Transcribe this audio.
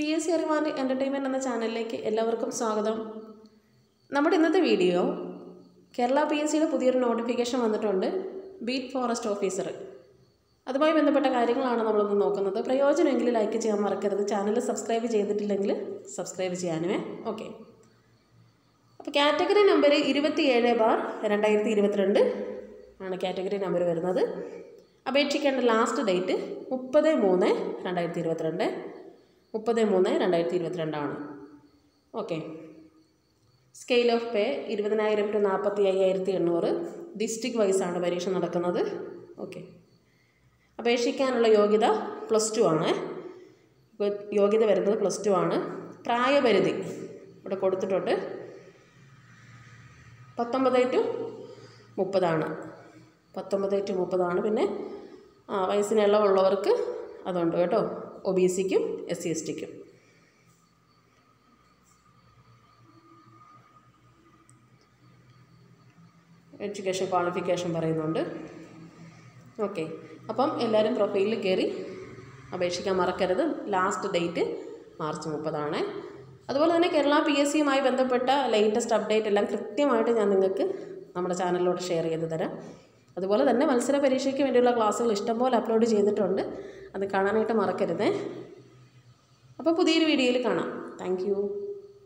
P S C അറിവാൻ entertainment എന്ന ചാനലിലേക്ക് എല്ലാവർക്കും സ്വാഗതം നമ്മുടെ ഇന്നത്തെ വീഡിയോ കേരള പി എസ് സിയുടെ പുതിയൊരു നോട്ടിഫിക്കേഷൻ വന്നിട്ടുണ്ട് ബീറ്റ് ഫോറസ്റ്റ് ഓഫീസർ അതുമായി ബന്ധപ്പെട്ട കാര്യങ്ങളാണ് നമ്മളിന്ന് നോക്കുന്നത് പ്രയോജനമെങ്കിൽ ലൈക്ക് ചെയ്യാൻ മറക്കരുത് ചാനൽ സബ്സ്ക്രൈബ് ചെയ്തിട്ടില്ലെങ്കിൽ സബ്സ്ക്രൈബ് ചെയ്യാനുമേ ഓക്കെ അപ്പോൾ കാറ്റഗറി നമ്പർ ഇരുപത്തിയേഴ് ബാർ രണ്ടായിരത്തി ഇരുപത്തിരണ്ട് ആണ് കാറ്റഗറി നമ്പർ വരുന്നത് അപേക്ഷിക്കേണ്ട ലാസ്റ്റ് ഡേറ്റ് മുപ്പത് മൂന്ന് രണ്ടായിരത്തി ഇരുപത്തിരണ്ട് മുപ്പത് മൂന്ന് രണ്ടായിരത്തി ഇരുപത്തിരണ്ടാണ് ഓക്കെ സ്കെയിൽ ഓഫ് പേ ഇരുപതിനായിരം ടു നാൽപ്പത്തി അയ്യായിരത്തി എണ്ണൂറ് ഡിസ്ട്രിക്ട് വൈസാണ് പരീക്ഷ നടക്കുന്നത് ഓക്കെ അപേക്ഷിക്കാനുള്ള യോഗ്യത പ്ലസ് ടു ആണ് ഇപ്പോൾ യോഗ്യത വരുന്നത് പ്ലസ് ടു ആണ് പ്രായപരിധി ഇവിടെ കൊടുത്തിട്ടുണ്ട് പത്തൊമ്പത് ടു മുപ്പതാണ് പത്തൊമ്പത് ടു മുപ്പതാണ് പിന്നെ ആ വയസ്സിന് ഇളവുള്ളവർക്ക് അതുണ്ട് കേട്ടോ ഒ ബി സിക്കും എസ് സി എസ് ടിക്കും എഡ്യൂക്കേഷൻ ക്വാളിഫിക്കേഷൻ പറയുന്നുണ്ട് ഓക്കെ അപ്പം എല്ലാവരും പ്രൊഫൈലിൽ കയറി അപേക്ഷിക്കാൻ മറക്കരുത് ലാസ്റ്റ് ഡേറ്റ് മാർച്ച് മുപ്പതാണ് അതുപോലെ തന്നെ കേരള പി എസ് സിയുമായി ബന്ധപ്പെട്ട ലേറ്റസ്റ്റ് അപ്ഡേറ്റ് എല്ലാം കൃത്യമായിട്ട് ഞാൻ നിങ്ങൾക്ക് നമ്മുടെ ചാനലിലൂടെ ഷെയർ ചെയ്ത് തരാം അതുപോലെ തന്നെ മത്സര പരീക്ഷയ്ക്ക് വേണ്ടിയുള്ള ക്ലാസ്സുകൾ ഇഷ്ടംപോലെ അപ്ലോഡ് ചെയ്തിട്ടുണ്ട് അത് കാണാനായിട്ട് മറക്കരുതേ അപ്പോൾ പുതിയൊരു വീഡിയോയിൽ കാണാം താങ്ക്